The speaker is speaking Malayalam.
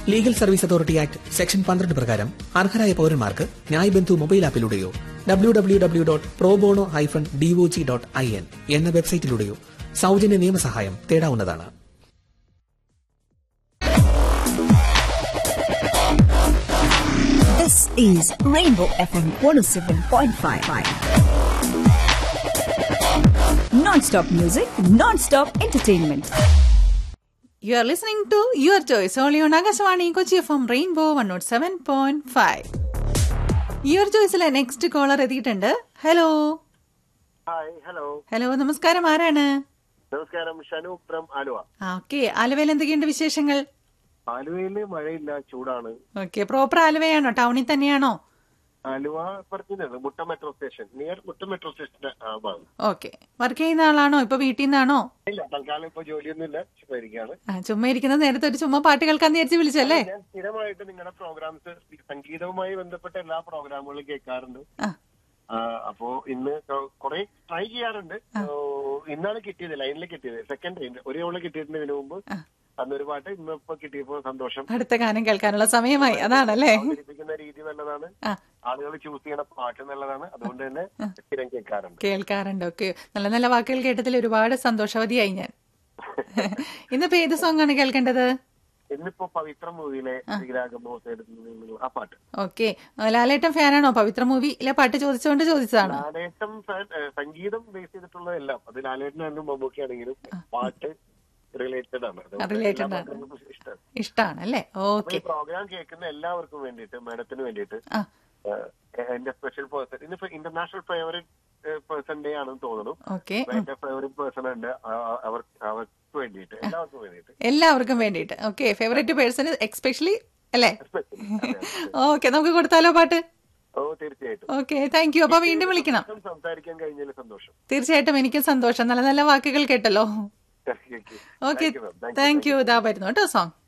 Legal service authority act section പന്ത്രണ്ട് പ്രകാരം അർഹരായ പൌരന്മാർക്ക് ന്യായ് ബന്ധു മൊബൈൽ ആപ്പിലൂടെയോ W W W dot probono hyphen DOG dot I N എന്ന വെബ്സൈറ്റിലൂടെയോ സൗജന്യ നിയമസഹായം തേടാവുന്നതാണ് This is Rainbow FM 107.5. Non-stop music, non-stop entertainment. You are listening to Your Choice only on Akashvani Kochi from Rainbow 107.5. Your ചോയ്സിലെ നെക്സ്റ്റ് കോളർ എത്തിയിട്ടുണ്ട് ഹലോ ഹായ് ഹലോ ഹലോ നമസ്കാരം ആരാണ് നമസ്കാരം ഷനു ഫ്രം ആലുവ ഓക്കെ ആലുവയിൽ എന്തൊക്കെയുണ്ട് വിശേഷങ്ങൾ ആലുവയില് മഴയില്ല ചൂടാണ് ഓക്കെ പ്രോപ്പർ ആലുവയാണോ ടൗണിൽ തന്നെയാണോ ആലുവ പറഞ്ഞത് Mutta metro station near Mutta metro സ്റ്റേഷന്റെ ആ ഭാഗം ഓക്കെ വർക്ക് ചെയ്യുന്ന ആളാണോ ഇപ്പൊ വീട്ടിൽ നിന്നാണോ ഇല്ല തൽക്കാലം ഇപ്പൊ ജോലിയൊന്നും ഇല്ല ഇരിക്കുകയാണ് ആ, ചുമ്മാ ഇരിക്കുന്ന നേരത്തെ ഒരു ചുമ്മാ പാട്ട് കേൾക്കാന്ന് വിചാരിച്ച് വിളിച്ചല്ലേ ഞാൻ സ്ഥിരമായിട്ട് നിങ്ങളുടെ പ്രോഗ്രാംസ് സംഗീതവുമായി ബന്ധപ്പെട്ട എല്ലാ പ്രോഗ്രാമുകളും കേൾക്കാറുണ്ട് ആ. ആ, അപ്പോ ഇന്ന് കുറെ ട്രൈ ചെയ്യാറുണ്ട് ഓ, ഇന്നാണ് കിട്ടിയത് ലൈനിൽ കിട്ടിയത് സെക്കൻഡ് ടൈം ഒരു തവണ കിട്ടിയിട്ടുണ്ട് ഇതിനു മുമ്പ് അന്നൊരു പാട്ട് ഇന്ന് ഇപ്പൊ കിട്ടിയപ്പോ സന്തോഷം അടുത്ത ഗാനം കേൾക്കാനുള്ള സമയമായി അതാണല്ലേ അവതരിപ്പിക്കുന്ന രീതി നല്ലതാണ് ആ. ആളുകൾ ചൂസ് ചെയ്യണ പാട്ട് നല്ലതാണ് അതുകൊണ്ട് തന്നെ സ്ഥിരം കേൾക്കാറുണ്ട് കേൾക്കാറുണ്ട് ഓക്കെ നല്ല നല്ല വാക്കുകൾ കേട്ടതിൽ ഒരുപാട് സന്തോഷവതിയായി ഞാൻ ഇന്നിപ്പോ ഏത് സോങ് ആണ് കേൾക്കേണ്ടത് ഇന്നിപ്പോ പവിത്ര മൂവിയിലെ ശ്രീരാഗമോ ആ പാട്ട് ഓക്കെ ലാലേട്ടൻ ഫാനാണോ പവിത്ര മൂവിയിലെ പാട്ട് ചോദിച്ചുകൊണ്ട് ചോദിച്ചതാണോ ലാലേട്ടം ഫാൻ- ഏഹ് സംഗീതം ബേസ് ചെയ്തിട്ടുള്ള എല്ലാം അത് ലാലേട്ടനാണെങ്കിലും മമ്മൂക്കിയാണെങ്കിലും പാട്ട് റിലേറ്റഡ് ആണ് അതുകൊണ്ട് Related എല്ലാ ആണ്. പാട്ടും നമുക്ക് ഇഷ്ടമാണ് ഇഷ്ടാണ് അല്ലേ അപ്പൊ ഓക്കെ ഈ പ്രോഗ്രാം കേൾക്കുന്ന എല്ലാവർക്കും വേണ്ടിയിട്ട് മാഡത്തിന് വേണ്ടിയിട്ട് ആ. ഏഹ്, എന്റെ സ്പെഷ്യൽ പേഴ്സൺ ഇന്നിപ്പോ ഇന്റർനാഷണൽ ഫേവറേറ്റ് പേഴ്സൺ ഡേ ആണെന്ന് തോന്നുന്നു ഓക്കെ അപ്പൊ എന്റെ ഫേവറേറ്റ് പേഴ്സൺ ഉണ്ട് ആ- അവർ അവർക്ക് വേണ്ടിയിട്ട് എല്ലാവർക്കും വേണ്ടിയിട്ട് എല്ലാവർക്കും വേണ്ടിയിട്ട് ഓക്കെ ഫേവറേറ്റ് പേഴ്സൺ എക്സ്പെഷ്യലി അല്ലേ Especially. അതെ, അതെ. ഓക്കെ നമുക്ക് കൊടുത്താലോ പാട്ട് ഓ തീർച്ചയായിട്ടും ഓക്കെ താങ്ക് യു അപ്പൊ വീണ്ടും വിളിക്കണം സംസാരിക്കാൻ കഴിഞ്ഞതിൽ സന്തോഷം തീർച്ചയായിട്ടും എനിക്കും സന്തോഷം നല്ല നല്ല വാക്കുകൾ കേട്ടല്ലോ Thank you. Okay Thank you, ma'am. Thank you, thank you ഇതാ വരുന്നു കേട്ടോ സോങ്